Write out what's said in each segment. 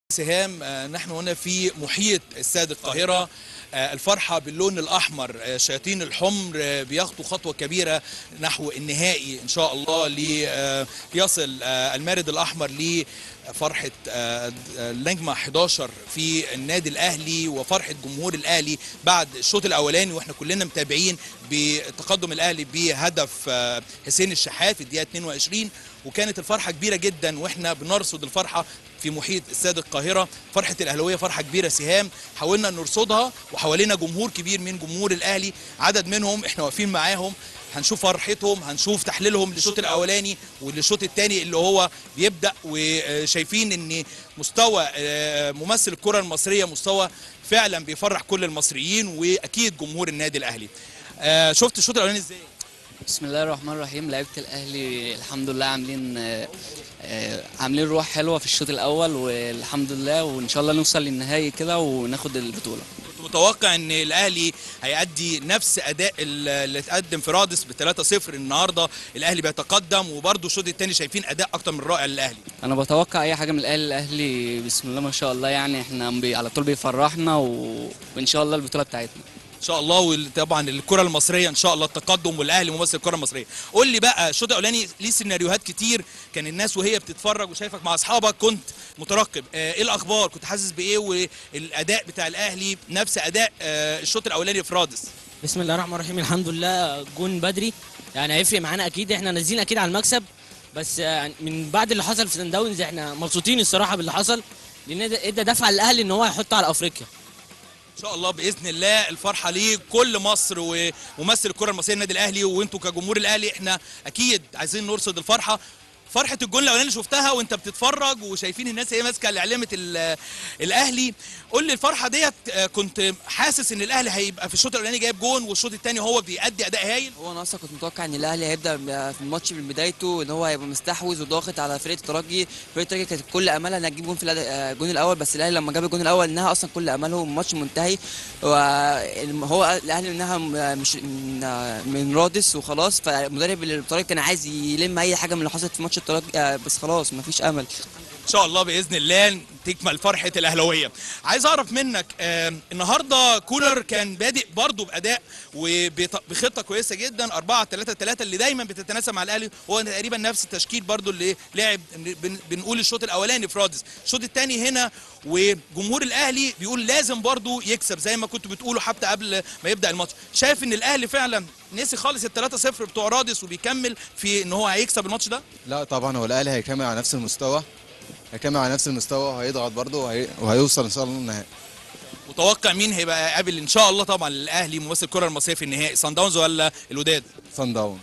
سهام آه، نحن هنا في محيط استاد القاهرة آه، الفرحة باللون الأحمر آه، شياطين الحمر آه، بياخدوا خطوة كبيرة نحو النهائي إن شاء الله لي- آه، ليصل آه، المارد الأحمر لفرحة آه، النجمة 11 في النادي الأهلي وفرحة جمهور الأهلي بعد الشوط الأولاني وإحنا كلنا متابعين بتقدم الأهلي بهدف آه، حسين الشحات في الدقيقة 22 وكانت الفرحة كبيرة جدا وإحنا بنرصد الفرحة في محيط استاد القاهره فرحه الاهلاويه فرحه كبيره سهام حاولنا نرصدها وحوالينا جمهور كبير من جمهور الاهلي عدد منهم احنا واقفين معاهم هنشوف فرحتهم هنشوف تحليلهم للشوط الاولاني وللشوط الثاني اللي هو بيبدا وشايفين ان مستوى آه، ممثل الكره المصريه مستوى فعلا بيفرح كل المصريين واكيد جمهور النادي الاهلي آه، شفت الشوط الاولاني ازاي بسم الله الرحمن الرحيم لعيبه الاهلي الحمد لله عاملين آه، آه، عاملين روح حلوه في الشوط الاول والحمد لله وان شاء الله نوصل للنهائي كده وناخد البطوله كنت متوقع ان الاهلي هيأدي نفس اداء ال- اللي اتقدم في رادس ب 3-0 النهارده الاهلي بيتقدم وبرده الشوط الثاني شايفين اداء اكتر من رائع للاهلي انا بتوقع اي حاجه من الاهلي الاهلي بسم الله ما شاء الله يعني احنا بي على طول بيفرحنا و... وان شاء الله البطوله بتاعتنا ان شاء الله وطبعا الكره المصريه ان شاء الله التقدم والاهلي ممثل الكره المصريه قول لي بقى الشوط الاولاني ليه سيناريوهات كتير كان الناس وهي بتتفرج وشايفك مع اصحابك كنت مترقب آه، ايه الاخبار كنت حاسس بايه والاداء بتاع الاهلي نفس اداء آه، الشوط الاولاني في رادس بسم الله الرحمن الرحيم الحمد لله جون بدري يعني هيفرق معانا اكيد احنا نازلين اكيد على المكسب بس يعني من بعد اللي حصل في سان داونز احنا مبسوطين الصراحه باللي حصل لان ده- ادى دفعه للاهلي ان هو يحط على افريقيا ان شاء الله باذن الله الفرحه ليه كل مصر وممثل الكره المصريه النادي الاهلي وانتوا كجمهور الاهلي احنا اكيد عايزين نرصد الفرحه فرحه الجول الاولاني اللي شفتها وانت بتتفرج وشايفين الناس هي ماسكه اعلامه ال- الاهلي قول لي الفرحه ديت آه، كنت حاسس ان الاهلي هيبقى في الشوط الاولاني جايب جون والشوط الثاني هو بيأدي اداء هايل هو انا اصلا كنت متوقع ان الاهلي هيبدا في الماتش من بدايته ان هو هيبقى مستحوذ وضاغط على فرقه الترجي فرقه الترجي كانت كل املها انها تجيب جون في الأد- آه، الجون الاول بس الاهلي لما جاب الجون الاول انها اصلا كل املهم الماتش منتهي وهو الاهلي انها م- مش من آه، من رادس وخلاص فمدرب الترجي كان عايز يلم اي حاجه من اللي حصلت في ماتش الترجي آه، بس خلاص مفيش امل ان شاء الله باذن الله تكمل فرحه الاهلاويه عايز اعرف منك آه النهارده كولر كان بادئ برضه باداء وبخطه كويسه جدا 4 3 3 اللي دايما بتتناسب مع الاهلي هو تقريبا نفس التشكيل برضه اللي لعب بن- بنقول الشوط الاولاني في رادس الشوط الثاني هنا وجمهور الاهلي بيقول لازم برضه يكسب زي ما كنتوا بتقولوا حتى قبل ما يبدا الماتش شايف ان الاهلي فعلا نسي خالص ال 3 0 بتوع رادس وبيكمل في ان هو هيكسب الماتش ده لا طبعا هو الاهلي هيكمل على نفس المستوى هيكمل على نفس المستوى وهيضغط برضه وهي... وهيوصل ان شاء الله للنهائي متوقع مين هيبقى قابل ان شاء الله طبعا الاهلي ممثل الكره المصريه في النهائي سان داونز ولا الوداد سان داونز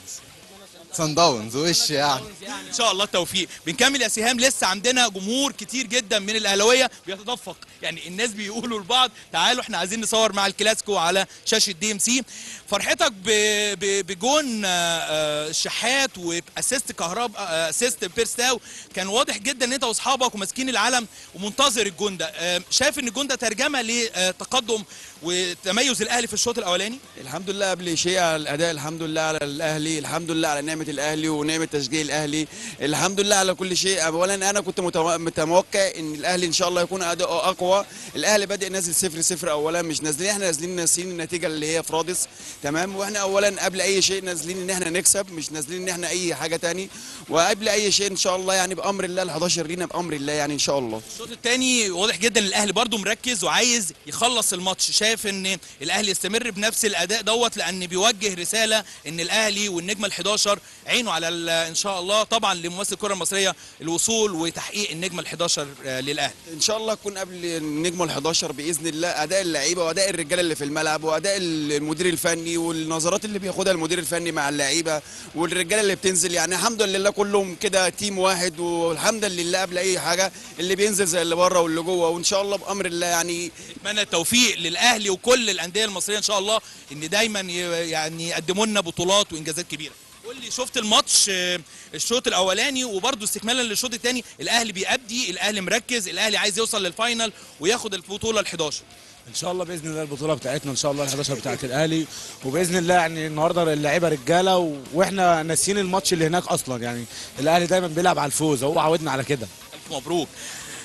سان داونز وش يعني ان شاء الله التوفيق بنكمل يا سهام لسه عندنا جمهور كتير جدا من الاهلاويه بيتدفق يعني الناس بيقولوا لبعض تعالوا احنا عايزين نصور مع الكلاسيكو على شاشه دي ام سي فرحتك ب... ب... بجون آه، آه، الشحات واسيست كهرباء آه، اسيست بيرستاو كان واضح جدا ان انت واصحابك وماسكين العلم ومنتظر الجون ده آه، شايف ان الجون ده ترجمه لتقدم وتميز الاهلي في الشوط الاولاني الحمد لله قبل شيء على الاداء الحمد لله على الاهلي الحمد لله على نعمه الاهلي ونعمه تشجيع الاهلي الحمد لله على كل شيء اولا انا كنت متو- متوقع ان الاهلي ان شاء الله يكون اداؤه اقوى الاهلي بادئ نازل صفر صفر اولا مش نازلين احنا نازلين ناسين النتيجه اللي هي في رادس تمام واحنا اولا قبل اي شيء نازلين ان احنا نكسب مش نازلين ان احنا اي حاجه تاني وقبل اي شيء ان شاء الله يعني بامر الله ال 11 لينا بامر الله يعني ان شاء الله الشوط الثاني واضح جدا ان الاهلي برضو مركز وعايز يخلص الماتش شايف ان الاهلي يستمر بنفس الاداء دوت لان بيوجه رساله ان الاهلي والنجمه ال11 عينه على ال- ان شاء الله طبعا لممثل الكره المصريه الوصول وتحقيق النجمه ال11 للاهلي ان شاء الله تكون قبل النجم ال11 باذن الله اداء اللعيبه واداء الرجاله اللي في الملعب واداء المدير الفني والنظرات اللي بياخدها المدير الفني مع اللعيبه والرجاله اللي بتنزل يعني الحمد لله كلهم كده تيم واحد والحمد لله قبل اي حاجه اللي بينزل زي اللي بره واللي جوه وان شاء الله بامر الله يعني اتمنى التوفيق للاهلي وكل الانديه المصريه ان شاء الله ان دايما ي- يعني يقدموا لنا بطولات وانجازات كبيره قول لي شفت الماتش آه، الشوط الاولاني وبرده استكمالا للشوط الثاني الاهلي بيأدي الاهلي مركز الاهلي عايز يوصل للفاينل وياخد البطوله ال11 ان شاء الله باذن الله البطوله بتاعتنا ان شاء الله ال11 بتاعت الاهلي وباذن الله يعني النهارده اللعيبه رجاله و... واحنا ناسيين الماتش اللي هناك اصلا يعني الاهلي دايما بيلعب على الفوز هو عودنا على كده الف مبروك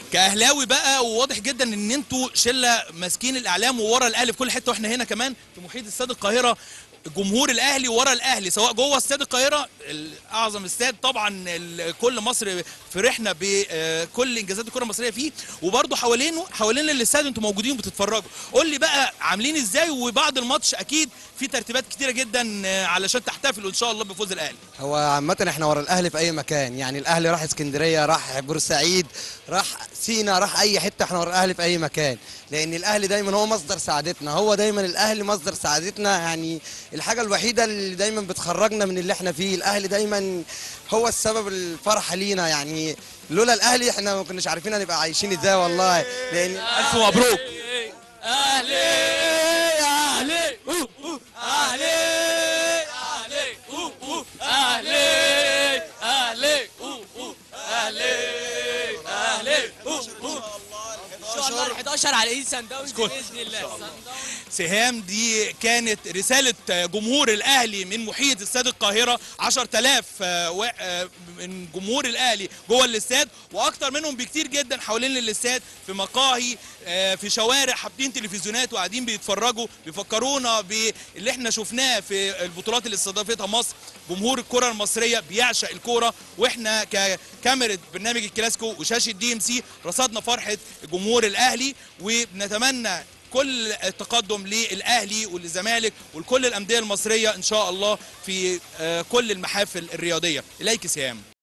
كاهلاوي بقى وواضح جدا ان انتوا شله ماسكين الاعلام وورا الاهلي في كل حته واحنا هنا كمان في محيط استاد القاهره جمهور الاهلي ورا الاهلي سواء جوه استاد القاهره اعظم استاد طبعا ال- كل مصر فرحنا بكل انجازات الكره المصريه فيه وبرده حوالينه حوالين الاستاد انتوا موجودين بتتفرجوا قول لي بقى عاملين ازاي وبعد الماتش اكيد في ترتيبات كتيره جدا آه، علشان تحتفلوا ان شاء الله بفوز الاهلي هو عامة احنا ورا الاهلي في اي مكان يعني الاهلي راح اسكندرية راح بورسعيد راح سينا راح اي حتة احنا ورا الاهلي في اي مكان لان الاهلي دايما هو مصدر سعادتنا هو دايما الاهلي مصدر سعادتنا يعني الحاجة الوحيدة اللي دايما بتخرجنا من اللي احنا فيه الاهلي دايما هو السبب الفرحة لينا يعني لولا الاهلي احنا ما كناش عارفين هنبقى عايشين ازاي والله لان الف مبروك اهلي اهلي أوه، أوه، اهلي اهلي أوه، أوه، اهلي اهلي أوه، أوه، اهلي اهلي أوه، أوه. ان شاء الله ال 11 على ايد سان داونز باذن الله سهام دي كانت رسالة جمهور الأهلي من محيط استاد القاهرة 10000 آه، و- آه، من جمهور الأهلي جوه الاستاد وأكتر منهم بكتير جدا حوالين الاستاد في مقاهي آه، في شوارع حاطين تلفزيونات وقاعدين بيتفرجوا بيفكرونا باللي احنا شفناه في البطولات اللي استضافتها مصر جمهور الكرة المصرية بيعشق الكرة واحنا ككاميرا برنامج الكلاسيكو وشاشة دي ام سي رصدنا فرحة جمهور الأهلي وبنتمنى كل التقدم للاهلي وللزمالك ولكل الانديه المصريه ان شاء الله في آه، كل المحافل الرياضيه اليك سهام